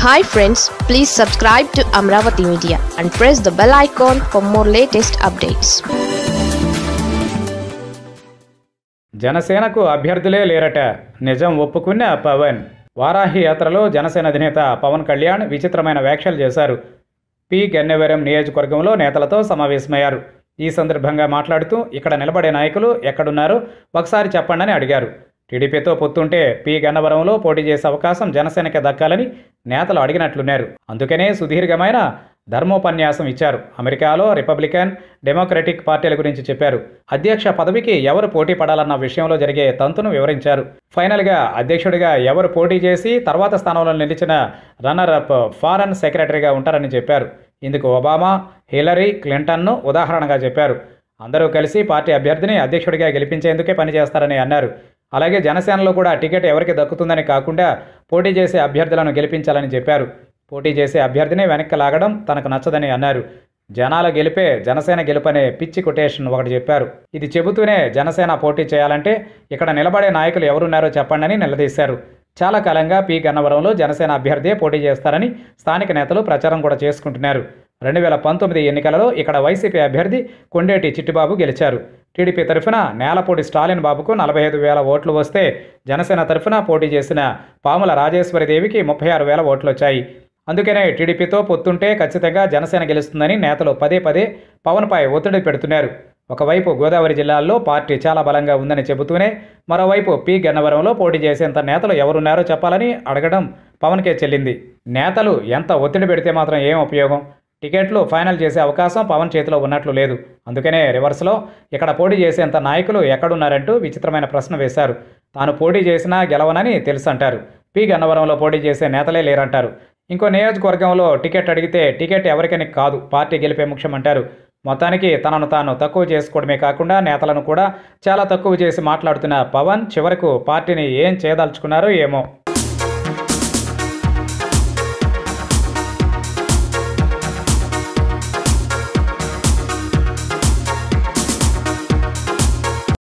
hi friends please subscribe to Amaravati media and press the bell icon for more latest updates జనసేనకు అభ్యర్థులే లేరట నిజం ఒప్పుకున్న పవన్ వారాహి యాత్రలో జనసేన అధినేత పవన్ కళ్యాణ్ విచిత్రమైన వ్యాఖ్యలు చేశారు పి గన్నవరం నియోజకవర్గంలో నేతలతో సమావేశమయ్యారు ఈ సందర్భంగా మాట్లాడుతూ ఇక్కడ నిలబడే నాయకులు ఎక్కడున్నారో ఒకసారి చెప్పండి అని అడిగారు టీడీపీతో పొత్తుంటే పి గన్నవరంలో పోటీ చేసే అవకాశం జనసేనకి దక్కాలని నేతలు అడిగినట్లున్నారు అందుకనే సుదీర్ఘమైన ధర్మోపన్యాసం ఇచ్చారు అమెరికాలో రిపబ్లికన్ డెమోక్రటిక్ పార్టీల గురించి చెప్పారు అధ్యక్ష పదవికి ఎవరు పోటీ పడాలన్న విషయంలో జరిగే తంతును వివరించారు ఫైనల్గా అధ్యక్షుడిగా ఎవరు పోటీ చేసి తర్వాత స్థానంలో నిలిచిన రన్నర్ అప్ ఫారెన్ సెక్రటరీగా ఉంటారని చెప్పారు ఇందుకు ఒబామా హిలరీ క్లింటన్ను ఉదాహరణగా చెప్పారు అందరూ కలిసి పార్టీ అభ్యర్థిని అధ్యక్షుడిగా గెలిపించేందుకే పనిచేస్తారని అన్నారు అలాగే జనసేనలో కూడా టికెట్ ఎవరికి దక్కుతుందని కాకుండా పోటీ చేసే అభ్యర్థులను గెలిపించాలని చెప్పారు పోటీ చేసే అభ్యర్థిని వెనక్కి లాగడం తనకు నచ్చదని అన్నారు జనాల గెలిపే జనసేన గెలుపనే పిచ్చి కొటేషన్ ఒకటి చెప్పారు ఇది చెబుతూనే జనసేన పోటీ చేయాలంటే ఇక్కడ నిలబడే నాయకులు ఎవరున్నారో చెప్పండి నిలదీశారు చాలా కాలంగా పి గన్నవరంలో జనసేన అభ్యర్థే పోటీ చేస్తారని స్థానిక నేతలు ప్రచారం కూడా చేసుకుంటున్నారు రెండు వేల పంతొమ్మిది ఎన్నికలలో ఇక్కడ వైసీపీ అభ్యర్థి కొండేటి చిట్టిబాబు గెలిచారు టీడీపీ తరఫున నేలపూడి స్టాలిన్ బాబుకు నలభై ఐదు వేల ఓట్లు వస్తే జనసేన తరఫున పోటీ చేసిన పాముల రాజేశ్వరిదేవికి ముప్పై ఆరు వేల ఓట్లు వచ్చాయి అందుకనే టీడీపీతో పొత్తుంటే ఖచ్చితంగా జనసేన గెలుస్తుందని నేతలు పదే పదే పవన్పై ఒత్తిడి పెడుతున్నారు ఒకవైపు గోదావరి జిల్లాల్లో పార్టీ చాలా బలంగా ఉందని చెబుతూనే మరోవైపు పి గన్నవరంలో పోటీ చేసేంత నేతలు ఎవరున్నారో చెప్పాలని అడగడం పవన్కే చెల్లింది నేతలు ఎంత ఒత్తిడి పెడితే మాత్రం ఏం ఉపయోగం టికెట్లు ఫైనల్ చేసే అవకాశం పవన్ చేతిలో ఉన్నట్లు లేదు అందుకనే రివర్స్లో ఇక్కడ పోటీ చేసేంత నాయకులు ఎక్కడున్నారంటూ విచిత్రమైన ప్రశ్న వేశారు తాను పోటీ చేసినా గెలవనని తెలుసంటారు పి గన్నవరంలో పోటీ చేసే నేతలే లేరంటారు ఇంకో నియోజకవర్గంలో టికెట్ అడిగితే టికెట్ ఎవరికని కాదు పార్టీ గెలిపే ముఖ్యమంటారు మొత్తానికి తనను తాను తక్కువ చేసుకోవడమే కాకుండా నేతలను కూడా చాలా తక్కువ చేసి మాట్లాడుతున్న పవన్ చివరకు పార్టీని ఏం చేయదలుచుకున్నారో ఏమో